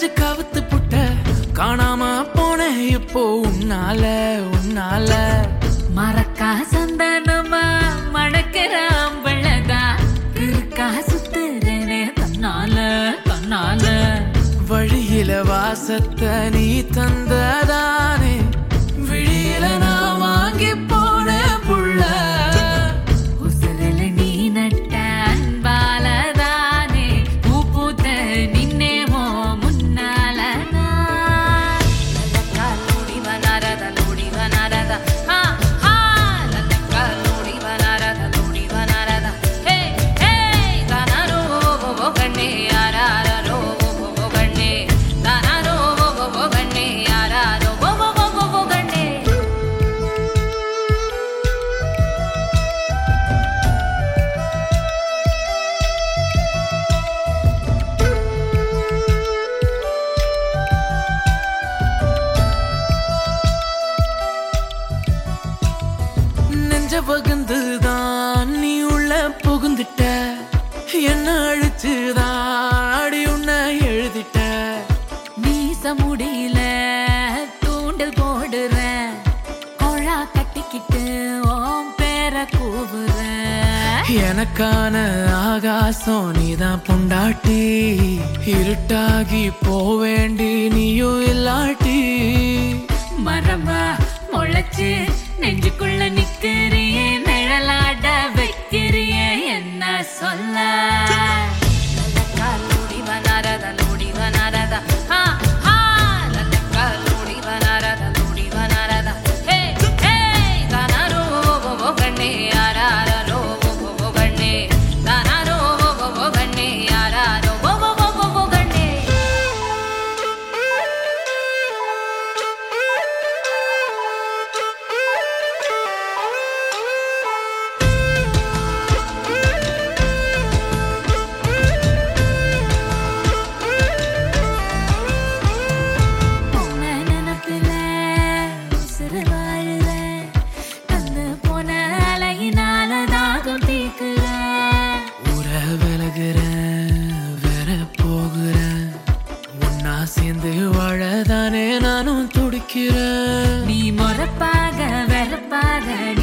வச்சு கவுத்து புட்ட காணாம போன இப்போ உன்னால உன்னால மறக்கா சந்தனமா மணக்கிற அம்பளதா இருக்கா சுத்துறனே தன்னால தன்னால வழியில வாசத்தை நீ தந்ததானே விழியில நான் வாங்கி போன புள்ள உசுரல நீ நட்ட அன்பாலதானே பூ பூத்த நின்னேமோ முன்னால லோடி வனாரத லோடி வனாரத ஹா ஹா லல்லக்கா லோடி வனாரத லோடி வனாரத ஹே ஹே தானாரோ ஓ கண்ணே யாராரோ ஓ கண்ணே தானாரோ ஓ கண்ணே யாராரோ ஓ கண்ணே நெஞ்ச பகுந்துதான் நீ உள்ள புகுந்துட்ட என்ன அழிச்சுதான் அடி உன்னை எழுதிட்ட மீச முடியல தூண்டல் போடுறேன் கொழா கட்டிக்கிட்டு ஓம் பேர கூவுறேன் எனக்கான ஆகாசம் நீதான் பொண்டாட்டி இருட்டாகி போவேண்டி நீயும் இல்லாட்டி மரமா முளைச்சு நெஞ்சுக்குள்ள நிக்கிறியே நிழலாட வைக்கிறியே என்ன சொல்ல லல்லக்கா லோடி வனாரத லோடி வனாரத ஹா ஹா லல்லக்கா லோடி வனாரத லோடி வனாரத ஹே ஹே தானாரோ ஓ கண்ணே யாராரோ ஓ கண்ணே தானாரோ ஓ கண்ணே யாராரோ ஓ கண்ணே உன்னை நினைப்பில உசுறு வாழுறேன். தந்து போன அலையினால தாகம் தீர்க்கிறேன். ஊர விலகுறேன் வேற போகிறேன் ஒன்னா சேர்ந்து வாழதானே நானும் துடிக்கிறேன் நீ மொறப்பாக வெறப்பாக